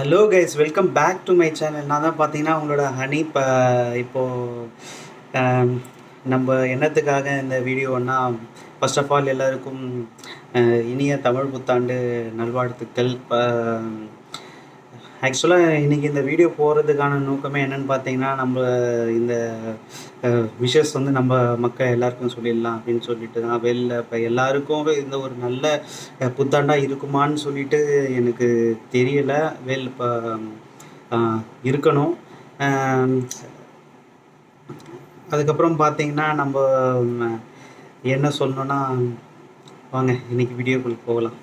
hello guys welcome back to my channel நான் தான் பார்த்தீங்கன்னா உங்களோட ஹனி இப்போ இப்போது நம்ம என்னத்துக்காக இந்த வீடியோன்னா ஃபர்ஸ்ட் ஆஃப் ஆல் எல்லாருக்கும் அஹ், இனிய தமிழ் புத்தாண்டு நல்வாழ்த்துக்கள் இப்போ ஆக்சுவலாக இன்றைக்கி இந்த வீடியோ போகிறதுக்கான நோக்கமே என்னன்னு பார்த்தீங்கன்னா நம்ம இந்த விஷஸ் வந்து நம்ம மக்கள் எல்லாருக்கும் சொல்லிடலாம் அப்படின்னு சொல்லிட்டு தான் வெளில இப்போ எல்லாருக்கும் இந்த ஒரு நல்ல அஹ், புத்தாண்டா இருக்குமான்னு சொல்லிட்டு எனக்கு தெரியல வெல் இப்போ இருக்கணும் ஆம், அதுக்கப்புறம் பார்த்தீங்கன்னா நம்ம ம், என்ன சொல்லணும்னா வாங்க இன்னைக்கு வீடியோக்குள்ள போகலாம்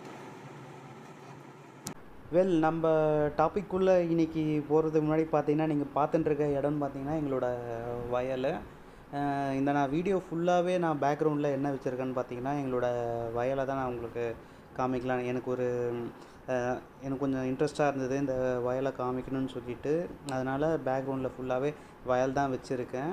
வெல் நம்ம டாபிக்குள்ளே இன்னைக்கு போகிறதுக்கு முன்னாடி பார்த்தீங்கன்னா நீங்கள் பார்த்துட்டு இருக்க இடம்னு பார்த்தீங்கன்னா எங்களோட வயல் அஹ் இந்த நான் வீடியோ ஃபுல்லாகவே நான் பேக்ரவுண்டில் என்ன வச்சுருக்கேன்னு பார்த்தீங்கன்னா எங்களோட வயலை தான் நான் உங்களுக்கு காமிக்கலாம் எனக்கு ஒரு அஹ், எனக்கு கொஞ்சம் இன்ட்ரெஸ்டாக இருந்தது இந்த வயலை காமிக்கணும்னு சொல்லிட்டு அதனால் பேக்ரவுண்டில் ஃபுல்லாகவே வயல் தான் வச்சுருக்கேன்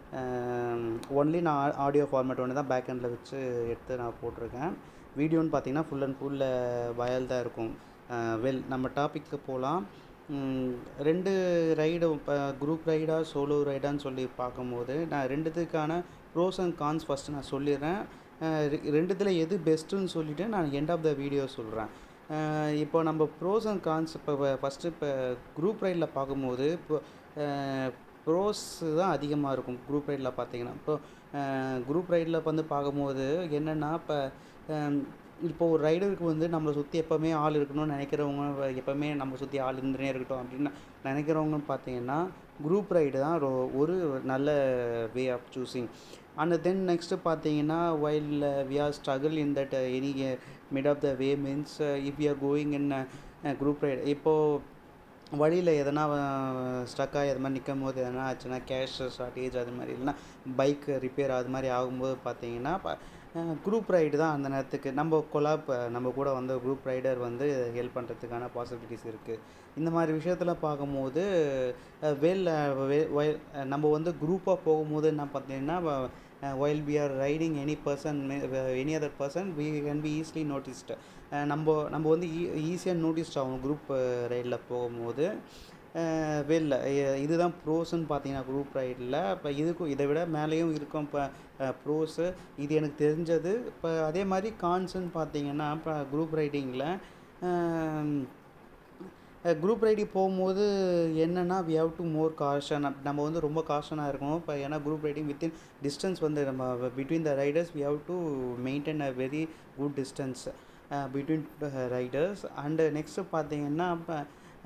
ஒன்லி நான் ஆடியோ ஃபார்மேட் ஒன்று தான் பேக் எண்டில் வச்சு எடுத்து நான் போட்டிருக்கேன் வீடியோன்னு பார்த்தீங்கன்னா ஃபுல் அண்ட் ஃபுல் வயல் தான் இருக்கும் வெல் நம்ம டாபிக்கு போகலாம் ரெண்டு ரைடு இப்போ குரூப் ரைடா சோலோ ரைடான்னு சொல்லி பார்க்கும்போது நான் ரெண்டுத்துக்கான ப்ரோஸ் அண்ட் கான்ஸ் ஃபஸ்ட்டு நான் சொல்லிடுறேன் அஹ் ரெ- ரெண்டுத்தில் எது பெஸ்ட்டுன்னு சொல்லிவிட்டு நான் எண்ட் ஆஃப் த வீடியோ சொல்கிறேன் இப்போ நம்ம ப்ரோஸ் அண்ட் கான்ஸ் இப்போ ஃபஸ்ட்டு இப்போ குரூப் ரைடில் பார்க்கும்போது இப்போ ப்ரோஸ் தான் அதிகமாக இருக்கும் குரூப் ரைடில் பார்த்தீங்கன்னா இப்போ குரூப் ரைடில் வந்து பார்க்கும்போது என்னென்னா இப்போ இப்போ ஒரு ரைடருக்கு வந்து நம்மளை சுற்றி எப்போவுமே ஆள் இருக்கணும்னு நினைக்கிறவங்க வ- எப்போவுமே நம்ம சுற்றி ஆள் இருந்துனே இருக்கட்டும் அப்படின்னு நினைக்கிறவங்கன்னு பார்த்தீங்கன்னா குரூப் ரைடு தான் ரொ- ஒரு நல்ல way of choosing and then next பார்த்தீங்கன்னா while we are struggle in that any mid of the way means if you are going in group ride இப்போது வழியில் எதனா ஸ்டக் ஆகி அது மாதிரி நிற்கும் போது எதனா ஆச்சுன்னா கேஷ் ஷார்ட்டேஜ் அது மாதிரி இல்லைன்னா பைக் ரிப்பேர் அது மாதிரி ஆகும்போது பார்த்தீங்கன்னா குரூப் ரைடு தான் அந்த நேரத்துக்கு நம்ம கொலாப் நம்ம கூட வந்த குரூப் ரைடர் வந்து ஹெல்ப் பண்ணுறதுக்கான பாசிபிலிட்டிஸ் இருக்குது இந்த மாதிரி விஷயத்தில் பார்க்கும்போது வெல் நம்ம வந்து குரூப்பாக போகும்போது என்ன பார்த்தீங்கன்னா while we are riding any person any other person we can be easily noticed நம்ம நம்ம வந்து ஈஸியாக நோட்டிஸ்ட் ஆகும் குரூப் ரைடில் போகும்போது வெளில இதுதான் ப்ரோஸ்ன்னு பார்த்தீங்கன்னா குரூப் ரைடில் இப்போ இதுக்கும் இதை விட மேலேயும் இருக்கும் இப்போ ப்ரோஸு இது எனக்கு தெரிஞ்சது இப்போ அதே மாதிரி கான்ஸுன்னு பார்த்தீங்கன்னா இப்போ குரூப் ரைடிங்கில் குரூப் ரைடி போகும்போது என்னென்னா we have to more caution நம்ம வந்து ரொம்ப காஷனாக இருக்கணும் இப்போ ஏன்னா குரூப் ரைடிங் வித்தின் டிஸ்டன்ஸ் வந்து நம்ம between the riders we have to maintain a very good distance between riders and next பார்த்தீங்கன்னா இப்போ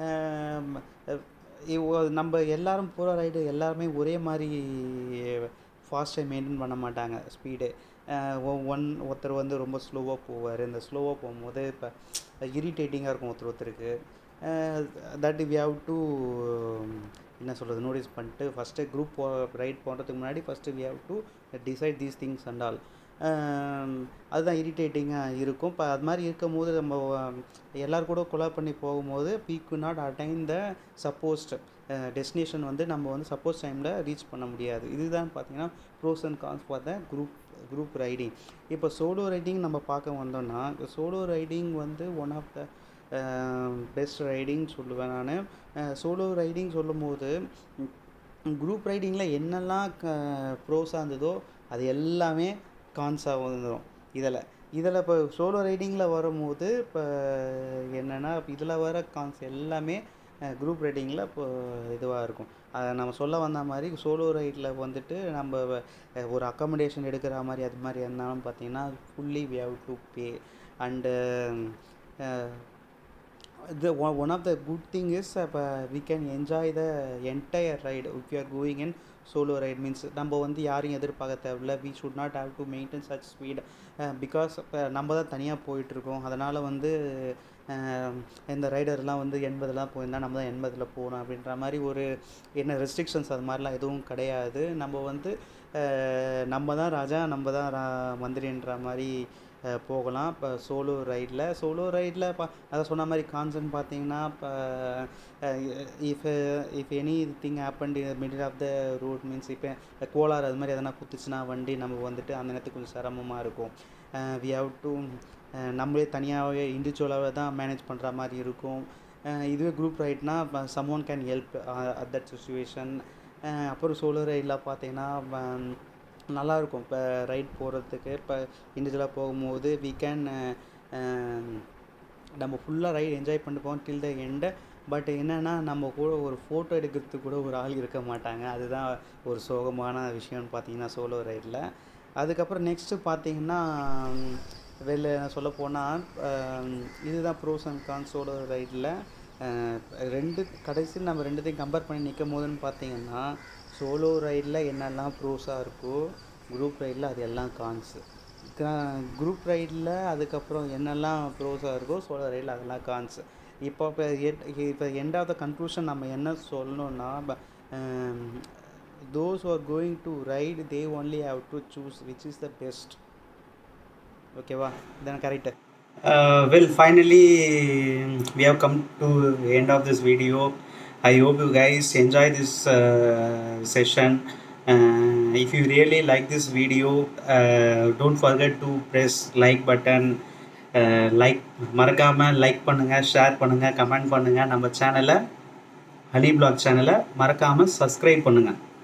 நம்ம எல்லாரும் போகிற ரைடு எல்லாருமே ஒரே மாதிரி ஃபாஸ்ட்டை மெயின்டைன் பண்ண மாட்டாங்க ஸ்பீடு ஒன் ஒருத்தர் வந்து ரொம்ப ஸ்லோவாக போவார் இந்த ஸ்லோவாக போகும்போது இப்போ இரிட்டேட்டிங்காக இருக்கும் ஒருத்தர் ஒருத்தருக்கு தட் வி ஹவ் டு என்ன சொல்கிறது நோட்டீஸ் பண்ணிட்டு ஃபஸ்ட்டு குரூப் போ ரைட் போகிறதுக்கு முன்னாடி first we have to decide these things and all அதுதான் இரிட்டேட்டிங்காக இருக்கும் இப்போ அது மாதிரி இருக்கும் போது நம்ம எல்லார் கூட கொலா பண்ணி போகும்போது we could not attain the supposed destination வந்து நம்ம வந்து சப்போஸ் டைமில் ரீச் பண்ண முடியாது இதுதான் பார்த்தீங்கன்னா pros and cons for the group group riding இப்போ சோலோ ரைடிங் நம்ம பார்க்க வந்தோம்னா சோலோ ரைடிங் வந்து one of the best riding சொல்லுவேன் நான் சோலோ ரைடிங் சொல்லும்போது குரூப் ரைடிங்கில் என்னெல்லாம் க ப்ரோஸாக இருந்ததோ அது எல்லாமே கான்ஸாக வந்துடும் இதில் இதில் இப்போ சோலோ ரைடிங்கில் வரும்போது இப்போ என்னென்னா இதில் வர கான்ஸ் எல்லாமே குரூப் ரைடிங்கில் இப்போ இதுவாக இருக்கும் அதை நம்ம சொல்ல வந்த மாதிரி சோலோ ரைடில் வந்துட்டு நம்ம அஹ், ஒரு அக்காமடேஷன் எடுக்கிற மாதிரி அது மாதிரி இருந்தாலும் பார்த்தீங்கன்னா fully we have to pay and the one one of the good thing is uh, we can enjoy the entire ride if you are going in solo ride means நம்ம வந்து யாரையும் எதிர்பார்க்க தேவையில்ல we should not have to maintain such speed uh, because இப்போ நம்ம தான் தனியாக போயிட்டுருக்கோம் அதனால் வந்து uh, இந்த ரைடர்லாம் வந்து எண்பதுலாம் போயிருந்தா நம்ம தான் எண்பதில் போகணும் அப்படின்ற மாதிரி ஒரு என்ன ரெஸ்ட்ரிக்ஷன்ஸ் அது மாதிரிலாம் எதுவும் கிடையாது நம்ம வந்து uh, நம்ம தான் ராஜா நம்ம தான் ரா மந்திரின்ற மாதிரி அஹ் போகலாம் இப்போ சோலோ ரைடில் சோலோ ரைடில் பா அதை சொன்ன மாதிரி கான்சர்ன் பார்த்தீங்கன்னா இப்போ if if anything happen middle of the road means இப்போ கோளாறு அது மாதிரி எதனா குத்துச்சுன்னா வண்டி நம்ம வந்துட்டு அந்த நேரத்துக்கு கொஞ்சம் சிரமமாக இருக்கும் வி ஹவ் டு நம்மளே தனியாகவே இண்டிவிஜுவலாகவே தான் மேனேஜ் பண்ணுற மாதிரி இருக்கும் இதுவே குரூப் ரைட்னா someone can help at that situation அப்புறம் சோலோ ரைடில் பார்த்தீங்கன்னா நல்லாயிருக்கும் இப்போ ரைட் போகிறதுக்கு இப்போ இண்டிவிஜுவலாக போகும்போது வி கேன் நம்ம ஃபுல்லாக ரைட் என்ஜாய் பண்ணிப்போம் டில் த எண்டு பட் என்னென்னா நம்ம கூட ஒரு ஃபோட்டோ எடுக்கிறதுக்கு கூட ஒரு ஆள் இருக்க மாட்டாங்க அதுதான் ஒரு சோகமான விஷயம்னு பார்த்தீங்கன்னா சோலோ ரைடில் அதுக்கப்புறம் நெக்ஸ்ட்டு பார்த்தீங்கன்னா வெளில சொல்ல போனால் இதுதான் ப்ரோஸ் அண்ட் கான் சோலோ ரைடில் ரெண்டு கடைசியில் நம்ம ரெண்டுத்தையும் கம்பேர் பண்ணி நிற்கும் போதுன்னு பார்த்தீங்கன்னா சோலோ ரைடில் என்னெல்லாம் ப்ரோஸாக இருக்கோ குரூப் ரைடில் அது எல்லாம் கான்ஸு குரூப் ரைடில் அதுக்கப்புறம் என்னெல்லாம் ப்ரோஸாக இருக்கோ சோலோ ரைடில் அதெல்லாம் கான்ஸு இப்போ இப்போ இப்போ எண்ட் ஆஃப் த கன்க்ளூஷன் நம்ம என்ன சொல்லணும்னா those are going to ride they only have to choose which is the best ஓகேவா then correct well finally we have come to end of this video I hope you guys enjoy this session if you really like this video uh, don't forget to press like button like மறக்காமல் like பண்ணுங்கள் share பண்ணுங்கள் comment பண்ணுங்கள் நம்ம சேனலை honey black சேனலை மறக்காமல் subscribe பண்ணுங்கள்